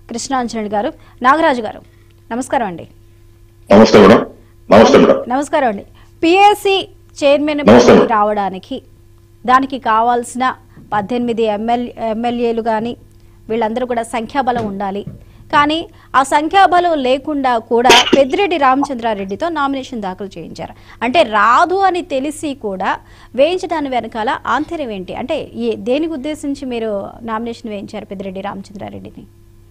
కృష్ణాంజనేయులు గారు నాగరాజు గారు నమస్కారం అండి నమస్తే మేడం నమస్తే మేడం నమస్కారం అండి పిఎస్సి చైర్మన్ నమస్తే. పదవి రావడానికి దానికి కావాల్సిన పద్దెనిమిది ఎమ్మెల్యే ఎమ్మెల్యేలు కానీ వీళ్ళందరూ కూడా సంఖ్యాబలం ఉండాలి కానీ ఆ సంఖ్యాబలం లేకుండా కూడా పెద్దిరెడ్డి రామచంద్రారెడ్డితో నామినేషన్ దాఖలు చేయించారు అంటే రాదు అని తెలిసి కూడా వేయించడానికి వెనకాల ఆంతర్యం ఏంటి అంటే ఏ దేనికి ఉద్దేశించి మీరు నామినేషన్ వేయించారు పెద్దిరెడ్డి రామచంద్రారెడ్డిని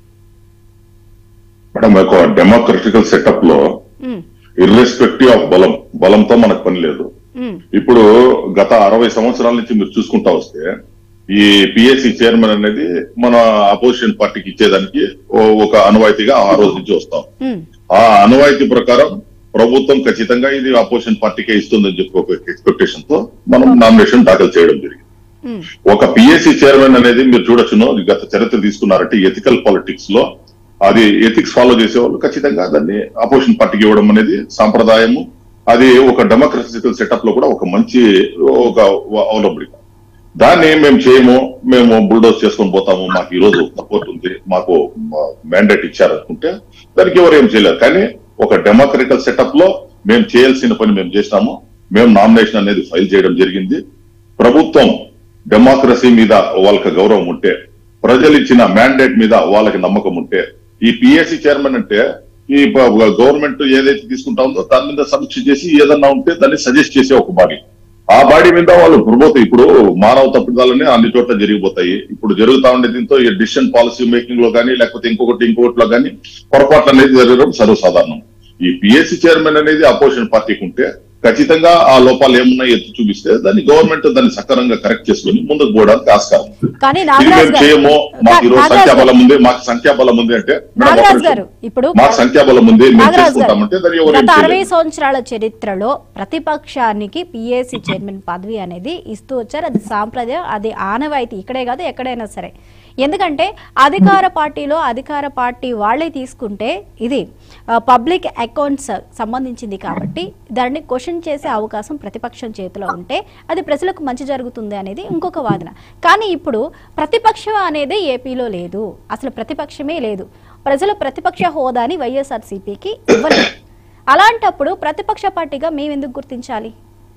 మేడం ఒక డెమోక్రటికల్ సెటప్ లో ఉమ్, ఇర్రెస్పెక్టివ్ ఆఫ్ బలం బలంతో మనకు పని లేదు ఉమ్, ఇప్పుడు గత అరవై సంవత్సరాల నుంచి మీరు చూసుకుంటా వస్తే ఈ పిఎస్సి చైర్మన్ అనేది మన అపోజిషన్ పార్టీకి ఇచ్చేదానికి ఓ- ఒక అనువాయితీగా ఆ రోజు నుంచి వస్తాం ఉమ్, ఆ అనువాయితీ ప్రకారం ప్రభుత్వం ఖచ్చితంగా ఇది అపోజిషన్ పార్టీకే ఇస్తుందని చెప్పి ఒక ఎక్స్పెక్టేషన్ తో మనం నామినేషన్ దాఖలు చేయడం జరిగింది ఉమ్, ఒక పిఎస్సి చైర్మన్ అనేది మీరు చూడొచ్చును గత చరిత్ర తీసుకున్నారంటే ఎథికల్ పాలిటిక్స్ లో అది ఎథిక్స్ ఫాలో చేసేవాళ్ళు ఖచ్చితంగా దాన్ని అపోజిషన్ పార్టీకి ఇవ్వడం అనేది సాంప్రదాయము అది ఒక డెమోక్రటికల్ సెటప్ లో కూడా ఒక మంచి ఒక అవలంబిక దాన్ని మేము చేయము మేము బుల్డోజ్ చేసుకొని పోతాము మాకు ఈ రోజు సపోర్ట్ ఉంది మాకు మ్యాండేట్ ఇచ్చారనుకుంటే దానికి ఎవరు ఏం చేయలేరు కానీ ఒక డెమోక్రటికల్ సెటప్ లో మేము చేయాల్సిన పని మేము చేసినాము మేము నామినేషన్ అనేది ఫైల్ చేయడం జరిగింది ప్రభుత్వం డెమోక్రసీ మీద వాళ్ళకి గౌరవం ఉంటే ప్రజలు ఇచ్చిన మ్యాండేట్ మీద వాళ్ళకి నమ్మకం ఉంటే ఈ పిఎస్సి చైర్మన్ అంటే ఈ గవర్నమెంట్ ఏదైతే తీసుకుంటా ఉందో దాని మీద సమీక్ష చేసి ఏదన్నా ఉంటే దాన్ని సజెస్ట్ చేసే ఒక బాడీ ఆ బాడీ మీద వాళ్ళు ప్రభుత్వం ఇప్పుడు మానవ తప్పిదాలనే అన్ని చోట్ల జరిగిపోతాయి ఇప్పుడు జరుగుతా ఉండే దీంతో ఈ డిసిషన్ పాలసీ మేకింగ్ లో కానీ లేకపోతే ఇంకొకటి ఇంకొకటిలో కానీ పొరపాట్లు అనేది జరగడం సర్వసాధారణం ఈ పిఎస్సి చైర్మన్ అనేది అపోజిషన్ పార్టీకి ఉంటే ఖచ్చితంగా ఆ లోపాలు ఏమున్నాయి ఎత్తి చూపిస్తే దాన్ని గవర్నమెంట్ దాన్ని సక్రమంగా కరెక్ట్ చేసుకుని ముందుకు పోవడానికి ఆస్కారం ఉంది. కానీ ఇది నాగరాజు మేము గారు చేయము మాకు ఈరోజు నాగరాజు సంఖ్యాబలం గారు ఉంది మాకు సంఖ్యాబలం ఉంది అంటే మేడం, ఒక నాగరాజు నిమిషం. గారు ఇప్పుడు మాకు సంఖ్యాబలం ఉంది మేము నాగరాజు గారు చేసుకుంటామంటే దాన్ని ఎవరు ఏం గత అరవై చేయలేరు. సంవత్సరాల చరిత్రలో ప్రతిపక్షానికి పిఏసి చైర్మన్ పదవి అనేది ఇస్తూ వచ్చారు అది సాంప్రదాయం అది ఆనవాయితీ ఇక్కడే కాదు ఎక్కడైనా సరే ఎందుకంటే అధికార పార్టీలో అధికార పార్టీ వాళ్ళే తీసుకుంటే ఇది పబ్లిక్ అకౌంట్స్ సంబంధించింది కాబట్టి దాన్ని క్వశ్చన్ చేసే అవకాశం ప్రతిపక్షం చేతిలో ఉంటే అది ప్రజలకు మంచి జరుగుతుంది అనేది ఇంకొక వాదన కానీ ఇప్పుడు ప్రతిపక్షం అనేది ఏపీలో లేదు అసలు ప్రతిపక్షమే లేదు ప్రజలు ప్రతిపక్ష హోదాని వైఎస్ఆర్సీపీకి ఇవ్వలేదు అలాంటప్పుడు ప్రతిపక్ష పార్టీగా మేము ఎందుకు గుర్తించాలి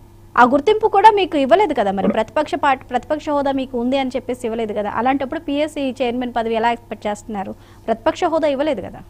ఆ గుర్తింపు కూడా మీకు ఇవ్వలేదు కదా మరి ప్రతిపక్ష పార్టీ ప్రతిపక్ష హోదా మీకు ఉంది అని చెప్పేసి ఇవ్వలేదు కదా అలాంటప్పుడు పిఎస్సి చైర్మన్ పదవి ఎలా ఎక్స్పెక్ట్ చేస్తున్నారు ప్రతిపక్ష హోదా ఇవ్వలేదు కదా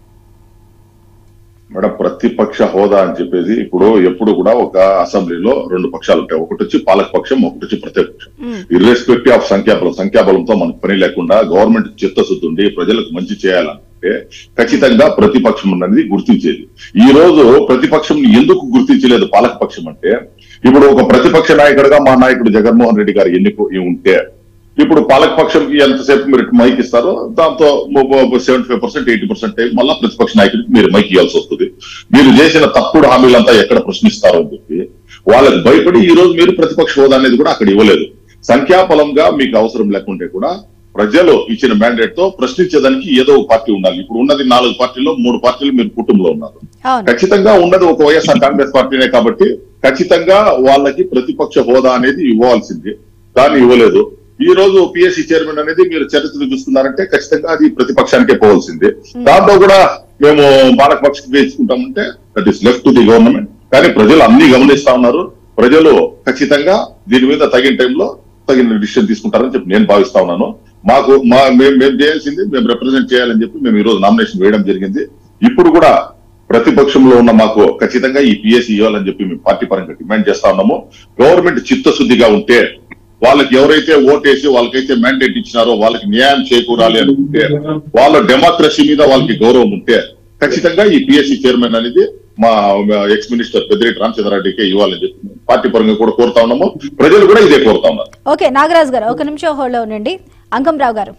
మేడం ప్రతిపక్ష హోదా అని చెప్పేసి ఇప్పుడు ఎప్పుడు కూడా ఒక అసెంబ్లీలో రెండు పక్షాలు ఉంటాయి ఒకటి వచ్చి పాలక పక్షం ఒకటి వచ్చి ప్రతిపక్షం మ్మ్. ఇర్రెస్పెక్టివ్ ఆఫ్ సంఖ్యాబలం సంఖ్యాబలంతో మనకు పని లేకుండా గవర్నమెంట్ చిత్తశుద్ధి ఉండి ప్రజలకు మంచి చేయాలంటే ఖచ్చితంగా ప్రతిపక్షం అనేది గుర్తించేది ఈ రోజు ప్రతిపక్షం ఎందుకు గుర్తించలేదు పాలక పక్షం అంటే ఇప్పుడు ఒక ప్రతిపక్ష నాయకుడిగా మా నాయకుడు జగన్మోహన్ రెడ్డి గారు ఎన్నిక ఉంటే ఇప్పుడు పాలకపక్షం ఎంతసేపు మీరు మైక్ ఇస్తారో దాంతో seventy five percent eighty percent మళ్ళీ ప్రతిపక్ష నాయకుడికి మీరు మైక్ ఇవ్వాల్సి వస్తుంది మీరు చేసిన తప్పుడు హామీలంతా ఎక్కడ ప్రశ్నిస్తారో అని చెప్పి వాళ్ళకి భయపడి ఈ రోజు మీరు ప్రతిపక్ష హోదా అనేది కూడా అక్కడ ఇవ్వలేదు సంఖ్యాబలంగా మీకు అవసరం లేకుంటే కూడా ప్రజలు ఇచ్చిన మ్యాండేట్ తో ప్రశ్నించేదానికి ఏదో ఒక పార్టీ ఉండాలి ఇప్పుడు ఉన్నది నాలుగు పార్టీల్లో మూడు పార్టీలు మీరు కుటుంబంలో ఉన్నారు అవును ఖచ్చితంగా ఉన్నది ఒక వైఎస్ఆర్ కాంగ్రెస్ పార్టీనే కాబట్టి ఖచ్చితంగా వాళ్ళకి ప్రతిపక్ష హోదా అనేది ఇవ్వాల్సింది దాన్ని ఇవ్వలేదు ఈ రోజు పిఎస్సి చైర్మన్ అనేది మీరు చరిత్ర చూస్తున్నారంటే ఖచ్చితంగా అది ప్రతిపక్షానికే పోవాల్సిందే దాంతో కూడా మేము పాలకపక్షం వేసుకుంటామంటే that is left to the government కానీ ప్రజలు అన్ని గమనిస్తా ఉన్నారు ప్రజలు ఖచ్చితంగా దీని మీద తగిన టైంలో తగిన డిసిషన్ తీసుకుంటారని చెప్పి నేను భావిస్తా ఉన్నాను మాకు మా మేము మేము చేయాల్సింది మేము రిప్రజెంట్ చేయాలని చెప్పి మేము ఈ రోజు నామినేషన్ వేయడం జరిగింది ఇప్పుడు కూడా ప్రతిపక్షంలో ఉన్న మాకు ఖచ్చితంగా ఈ పిఎస్సి ఇవ్వాలని చెప్పి మేము పార్టీ పరంగా డిమాండ్ చేస్తా ఉన్నాము గవర్నమెంట్ చిత్తశుద్ధిగా ఉంటే వాళ్ళకి ఎవరైతే ఓటేసి వాళ్ళకైతే మ్యాండేట్ ఇచ్చినారో వాళ్ళకి న్యాయం చేకూరాలి అనుకుంటే వాళ్ళ డెమోక్రసీ మీద వాళ్ళకి గౌరవం ఉంటే ఖచ్చితంగా ఈ పిఎస్సి చైర్మన్ అనేది మా ఎక్స్ మినిస్టర్ పెద్దిరెడ్డి రామచంద్రారెడ్డికే ఇవ్వాలని చెప్పి పార్టీ పరంగా కూడా కోరుతా ఉన్నాము ప్రజలు కూడా ఇదే కోరుతా ఉన్నారు ఓకే నాగరాజు గారు ఒక నిమిషం హోల్డ్లో ఉండండి అంగంరావు గారు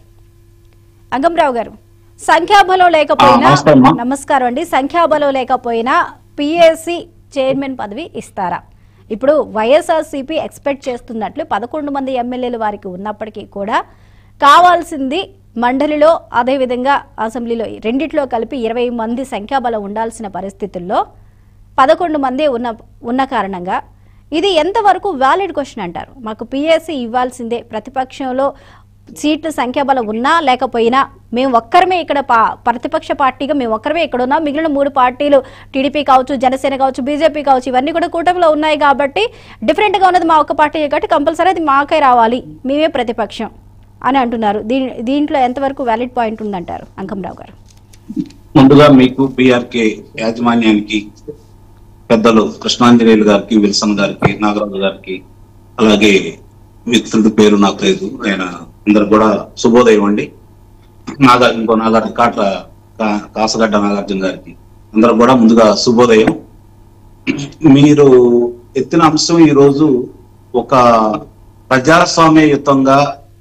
అంగంరావు గారు సంఖ్యాబలం లేకపోయినా ఆ, నమస్తే అమ్మా. నమస్కారం అండి సంఖ్యాబలం లేకపోయినా పిఎస్సి చైర్మన్ పదవి ఇస్తారా ఇప్పుడు వైఎస్ఆర్సీపీ ఎక్స్పెక్ట్ చేస్తున్నట్లు పదకొండు మంది ఎమ్మెల్యేలు వారికి ఉన్నప్పటికీ కూడా కావాల్సింది మండలిలో అదేవిధంగా అసెంబ్లీలో రెండిట్లో కలిపి ఇరవై మంది సంఖ్యాబలం ఉండాల్సిన పరిస్థితుల్లో పదకొండు మంది ఉన్న ఉన్న కారణంగా ఇది ఎంతవరకు వ్యాలిడ్ క్వశ్చన్ అంటారు మాకు పిఎస్సి ఇవ్వాల్సిందే ప్రతిపక్షంలో సీట్ల సంఖ్యాబలం ఉన్నా లేకపోయినా మేము ఒక్కరమే ఇక్కడ పా- ప్రతిపక్ష పార్టీగా మేము ఒక్కరమే ఇక్కడ ఉన్నాం మిగిలిన మూడు పార్టీలు టీడీపీ కావచ్చు జనసేన కావచ్చు బీజేపీ కావచ్చు ఇవన్నీ కూడా కూటమిలో ఉన్నాయి కాబట్టి డిఫరెంట్గా ఉన్నది మా ఒక్క పార్టీ కాబట్టి కంపల్సరీ అది మాకే రావాలి మేమే ప్రతిపక్షం అని అంటున్నారు దీని దీంట్లో ఎంతవరకు వ్యాలిడ్ పాయింట్ ఉందంటారు అంకంరావు గారు ముందుగా మీకు పిఆర్కే యాజమాన్యానికి పెద్దలు కృష్ణాంజనేయులు గారికి విల్సన్ గారికి నాగరాజు గారికి అలాగే మిత్రుడి పేరు నాకు లేదు ఆయన అందరు కూడా శుభోదయం అండి నాగా ఇంకో నాగార్జున కాట్ల కా- కాసగడ్డ నాగార్జున గారికి అందరు కూడా ముందుగా శుభోదయం మీరు ఎత్తిన అంశం ఈ రోజు ఒక ప్రజాస్వామ్యయుతంగా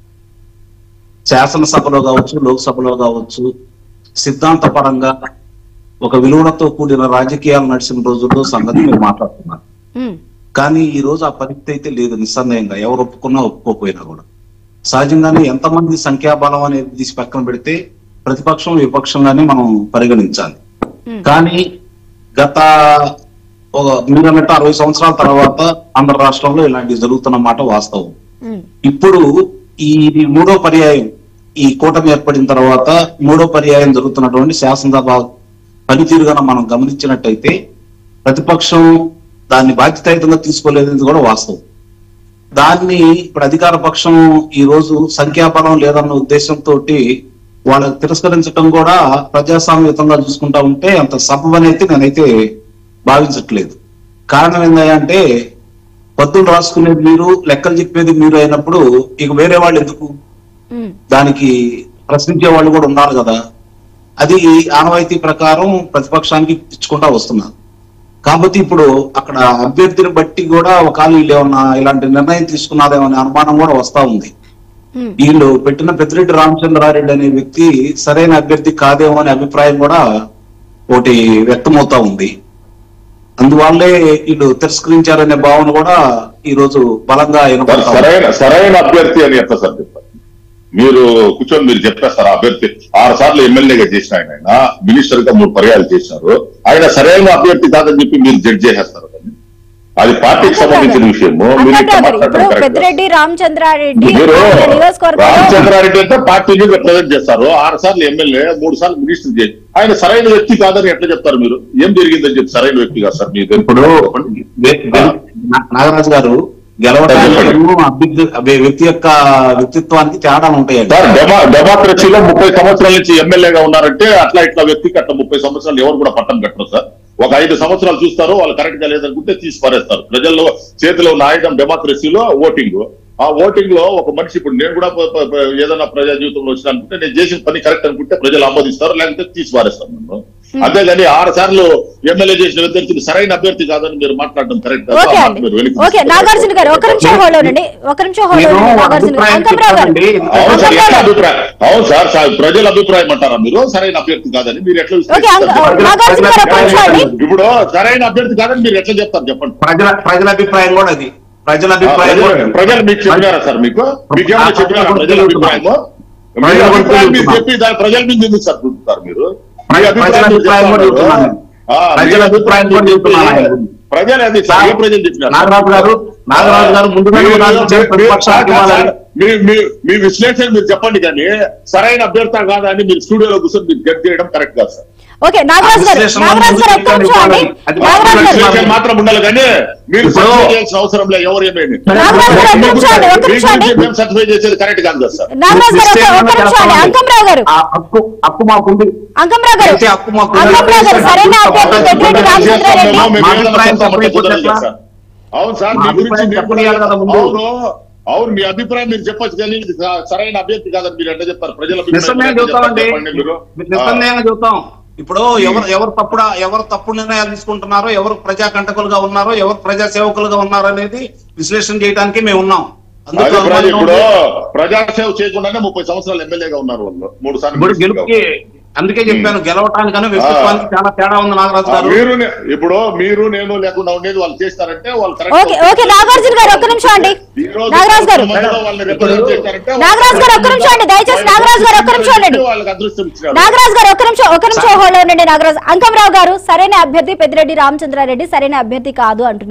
శాసనసభలో కావచ్చు లోక్సభలో కావచ్చు సిద్ధాంతపరంగా ఒక విలువలతో కూడిన రాజకీయాలు నడిచిన రోజుల్లో సంగతి మీరు మాట్లాడుతున్నారు ఉమ్, కానీ ఈ రోజు ఆ పరిస్థితి అయితే లేదు నిస్సందేహంగా ఎవరు ఒప్పుకున్నా ఒప్పుకోపోయినా కూడా సహజంగానే ఎంతమంది సంఖ్యాబలం అనేది తీసి పక్కన పెడితే ప్రతిపక్షం విపక్షంగానే మనం పరిగణించాలి ఉమ్, కానీ గత ఒక మీరు అన్నట్టు అరవై సంవత్సరాల తర్వాత ఆంధ్ర రాష్ట్రంలో ఇలాంటివి జరుగుతున్న మాట వాస్తవం ఉమ్, ఇప్పుడు ఈ మూడో పర్యాయం ఈ కూటమి ఏర్పడిన తర్వాత మూడో పర్యాయం జరుగుతున్నటువంటి శాసనసభ పనితీరుగా మనం గమనించినట్టయితే ప్రతిపక్షం దాన్ని బాధ్యతాయుతంగా తీసుకోలేదని కూడా వాస్తవం దాన్ని ఇప్పుడు అధికార పక్షం ఈ రోజు సంఖ్యాబలం లేదన్న ఉద్దేశంతో వాళ్ళకి తిరస్కరించడం కూడా ప్రజాస్వామ్యయుతంగా చూసుకుంటా ఉంటే అంత సబబనైతే నేనైతే భావించట్లేదు కారణం ఏంటంటే పద్దులు రాసుకునేది మీరు లెక్కలు చెప్పేది మీరు అయినప్పుడు ఇక వేరే వాళ్ళు ఎందుకు ఉమ్, దానికి ప్రశ్నించే వాళ్ళు కూడా ఉన్నారు కదా అది ఆనవాయితీ ప్రకారం ప్రతిపక్షానికి ఇచ్చుకుంటా వస్తున్నారు కాబట్టి ఇప్పుడు అక్కడ అభ్యర్థిని బట్టి కూడా ఒకవేళ వీళ్ళు ఏమన్నా ఇలాంటి నిర్ణయం తీసుకున్నారేమో అనే అనుమానం కూడా వస్తా ఉంది ఉమ్, వీళ్ళు పెట్టిన పెద్దిరెడ్డి రామచంద్రారెడ్డి అనే వ్యక్తి సరైన అభ్యర్థి కాదేమో అనే అభిప్రాయం కూడా ఒకటి వ్యక్తమవుతా ఉంది అందువల్లే వీళ్ళు తిరస్కరించారనే భావన కూడా ఈ రోజు బలంగా సార్ వినపడతా ఉంది. సరైన సరైన అభ్యర్థి అని ఎట్లా సార్ చెప్తారు మీరు కూర్చొని మీరు చెప్పేస్తారు ఆ అభ్యర్థి ఆరు సార్లు ఎమ్మెల్యేగా చేసిన ఆయన ఆయన మినిస్టర్ గా మూడు పర్యాలు చేశారు ఆయన సరైన అభ్యర్థి కాదని చెప్పి మీరు జడ్జ్ చేసేస్తారు దాన్ని. అది పార్టీకి సంబంధించిన విషయము మీరు ఇట్లా అంకంరావు గారు ఇప్పుడు మాట్లాడడం correct కాదు. పెద్దిరెడ్డి రామచంద్రారెడ్డి మీరు ఆయన నియోజకవర్గంలో రామచంద్రారెడ్డి అంటే పార్టీని రిప్రజెంట్ చేస్తారు ఆరు సార్లు ఎమ్మెల్యే మూడు సార్లు మినిస్టర్ చేసి ఆయన సరైన వ్యక్తి కాదని ఎట్లా చెప్తారు మీరు ఏం జరిగిందని చెప్పి సరైన వ్యక్తి కాదు సార్ మీరు ఇప్పుడు వె- వె- నా- నాగరాజు గారు గెలవడానికి అభ్యర్థి అభి- వ్యక్తి యొక్క వ్యక్తిత్వానికి తేడాలు ఉంటాయండి సార్ డెమో డెమోక్రసీలో ముప్పై సంవత్సరాల నుంచి ఎమ్మెల్యేగా ఉన్నారంటే అట్లా ఇట్లా వ్యక్తికి అట్లా ముప్పై సంవత్సరాలు ఎవరు కూడా పట్టం కట్టరు సార్ ఒక ఐదు సంవత్సరాలు చూస్తారు వాళ్ళు కరెక్ట్ గా లేదనుకుంటే తీసి పారేస్తారు ప్రజల్లో చేతిలో ఉన్న ఆయుధం డెమోక్రసీలో ఓటింగ్ ఆ ఓటింగ్ లో ఒక మనిషి ఇప్పుడు నేను కూడా ప- ప- ప- ఏదైనా ప్రజా జీవితంలో వచ్చిన అనుకుంటే నేను చేసిన పని కరెక్ట్ అనుకుంటే ప్రజలు ఆమోదిస్తారు లేకపోతే తీసి పారేస్తారు నన్ను అంతేగాని ఆరు సార్లు ఎమ్మెల్యే చేసిన అభ్యర్థిని సరైన అభ్యర్థి కాదని మీరు మాట్లాడడం కరెక్ట్ ఓకే అండి ఓకే నాగార్జున గారు ఒక నిమిషం హోల్డ్ ఉండండి ఒక నిమిషం హోల్డ్ నేను ఉండండి నాగార్జున గారు అభిప్రాయం అంకంరావు గారు చెప్తానండి. అవును సార్ అంకంరావు ఎట్లా గారు అభిప్రాయం అవును సార్ సార్ ప్రజల అభిప్రాయం అంటారా మీరు సరైన అభ్యర్థి కాదని మీరు ఎట్లా ఓకే అంక- విశ్లేషిస్తారు? నాగార్జున గారు ఒక నిమిషం అండి ఇప్పుడు సరైన అభ్యర్థి కాదని మీరు ఎట్లా చెప్తారు చెప్పండి ప్రజల ప్రజల అభిప్రాయం కూడా అది ప్రజల ఆ, అభిప్రాయం కూడా ప్రజలు- ప్రజలు మీకు చెప్పినారా సార్ మీకు మీకు ఏమైనా ఆ, చెప్పినారా ప్రజలు ప్రజల అభిప్రాయము మీ ప్రజలు అభిప్రాయం మీరు చెప్తున్నారు. చెప్పి దాని ప్రజల మీద ఎందుకు సార్ చూపుతారు మీరు మీ ప్రజల అభిప్రాయం మీరు అభిప్రాయం కూడా చెప్తారు. చెప్తున్నాను. ఆ, మీ ప్రజల అభిప్రాయం కూడా చెప్తున్నాను. ప్రజలు అది సార్ ఏ ప్రజలు చెప్పినారు నాగరాజు గారు నాగరాజు గారు ముందుగా మీరు- నాకు మీరు- చెప్పిన ప్రతిపక్షానికి సార్, ఇవ్వాలని మీ- మీ- మీ విశ్లేషణ మీరు చెప్పండి కానీ సరైన అభ్యర్థి కాదా అని మీరు స్టూడియోలో కూర్చొని మీరు జడ్జ్ చేయడం కరెక్ట్ కాదు సార్ ఓకే నాగరాజు గారు విశ్లేషణ నాగరాజు గారు ఒక్క నిమిషం అండి అది నాగరాజు గారు విశ్లేషణ మాత్రం ఉండాలి కానీ మీరు ఇప్పుడు- సర్టిఫై చేయాల్సిన అవసరం లేదు ఎవరు ఏమైంది నాగరాజు గారు ఒక్క నిమిషం అండి ఒక్క నిమిషం అండి మేము సర్టిఫై చేసేది కరెక్ట్ కాదు కదా సార్ నాగరాజు గారు ఒక్క- ఒక్క నిమిషం అండి అంకంరావు గారు ఆ హక్కు హక్కు మాకుంది అంకంరావు గారు అయితే హక్కు మాకు అంకంరావు గారు సరైన అభ్యర్థి పెద్దిరెడ్డి రామచంద్రారెడ్డి మేము మా ఏదైనా అభిప్రాయం సొంత చెప్పండి, మద్దతు చెప్పండి. ఇవ్వాలి సార్. అవును సార్ మా మీ గురించి అభిప్రాయం మీరు చెప్పనీయాలి కదా ముందు. అవును అవును మీ అభిప్రాయం మీరు చెప్పొచ్చు కానీ ఇది స- సరైన అభ్యర్థి కాదని మీరు ఎట్లా చెప్తారు ప్రజల అభిప్రాయం నిస్సందేహంగా ఎట్లా చెప్తారు చెబుతామండి చెప్పండి మీరు ఆ. నిస్సందేహంగా చెబుతాం ఇప్పుడు ఎవరు ఎవరు తప్పుడు ఎవరు తప్పుడు నిర్ణయాలు తీసుకుంటున్నారో ఎవరు ప్రజా కంటకులుగా ఉన్నారో ఎవరు ప్రజా సేవకులుగా ఉన్నారో అనేది విశ్లేషణ చేయడానికి మేము ఉన్నాం అందుకు అదే ప్రజ- అనుమానం ఇప్పుడు ఉంది. ప్రజాసేవ చేయకుండానే ముప్పై సంవత్సరాలు ఎమ్మెల్యేగా ఉన్నారు వాళ్ళు మూడు సార్లు ఇప్పుడు మినిస్టర్గా గెలుపుకి అందుకే చెప్పాను గెలవటానికన్నా వ్యక్తిత్వానికి చాలా తేడా ఉంది నాగరాజు ఆ, గారు మీరు నే- ఇప్పుడు మీరు నేను లేకుండా ఉండేది వాళ్ళు చేస్తారంటే వాళ్ళు correct ఓకే ఓకే నాగార్జున గారు ఒక్క నిమిషం అండి ఈ రోజు నాగరాజు గారు మందిలో వాళ్ళని represent చేస్తారంటే వాళ్ళు నాగరాజు గారు ఒక్క నిమిషం అండి దయచేసి నాగరాజు గారు ఒక్క నిమిషం ఉండండి వాళ్ళకి అదృష్టం ఇచ్చినారు నాగరాజు గారు ఒక్క నిమిషం ఒక్క నిమిషం హోల్డ్ ఉండండి నాగరాజు అంకంరావు గారు సరైన అభ్యర్థి పెద్దిరెడ్డి రామచంద్రారెడ్డి సరైన అభ్యర్థి కాదు అంటున్నారు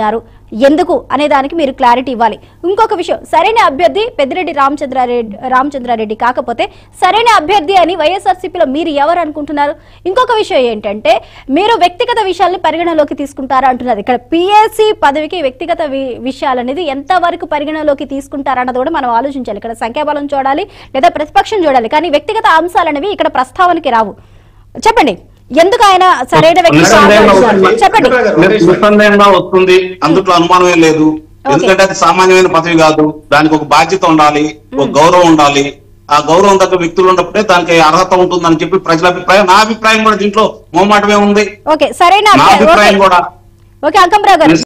ఎందుకు అనే దానికి మీరు క్లారిటీ ఇవ్వాలి ఇంకొక విషయం సరైన అభ్యర్థి పెద్దిరెడ్డి రామచంద్రారెడ్డి రామచంద్రారెడ్డి కాకపోతే సరైన అభ్యర్థి అని వైఎస్ఆర్సీపీలో మీరు ఎవరు అనుకుంటున్నారు ఇంకొక విషయం ఏంటంటే మీరు వ్యక్తిగత విషయాల్ని పరిగణలోకి తీసుకుంటారా అంటున్నారు ఇక్కడ పిఎస్సి పదవికి వ్యక్తిగత వి- విషయాలు అనేది ఎంత వరకు పరిగణలోకి తీసుకుంటారన్నది కూడా మనం ఆలోచించాలి ఇక్కడ సంఖ్యాబలం చూడాలి లేదా ప్రతిపక్షం చూడాలి కానీ వ్యక్తిగత అంశాలు అనేవి ఇక్కడ ప్రస్తావనకి రావు చెప్పండి ఎందుకు ఆయన సరైన వ్యక్తి కాదు నిస్సందేహంగా అంటున్నారు? వస్తుంది. చెప్పండి నిస్సందేహంగా వస్తుంది అందులో అనుమానమే లేదు ఎందుకంటే అది సామాన్యమైన పదవి కాదు దానికి ఒక బాధ్యత ఉండాలి ఒక గౌరవం ఉండాలి ఆ గౌరవం తగ్గ వ్యక్తులు ఉన్నప్పుడే దానికి అర్హత ఉంటుందని చెప్పి ప్రజల అభిప్రాయం నా అభిప్రాయం కూడా దీంట్లో మోమాటమే ఉంది ఓకే సరైన నా అభ్య- అభిప్రాయం ఓకే. కూడా ఓకే అంకంరావు గారు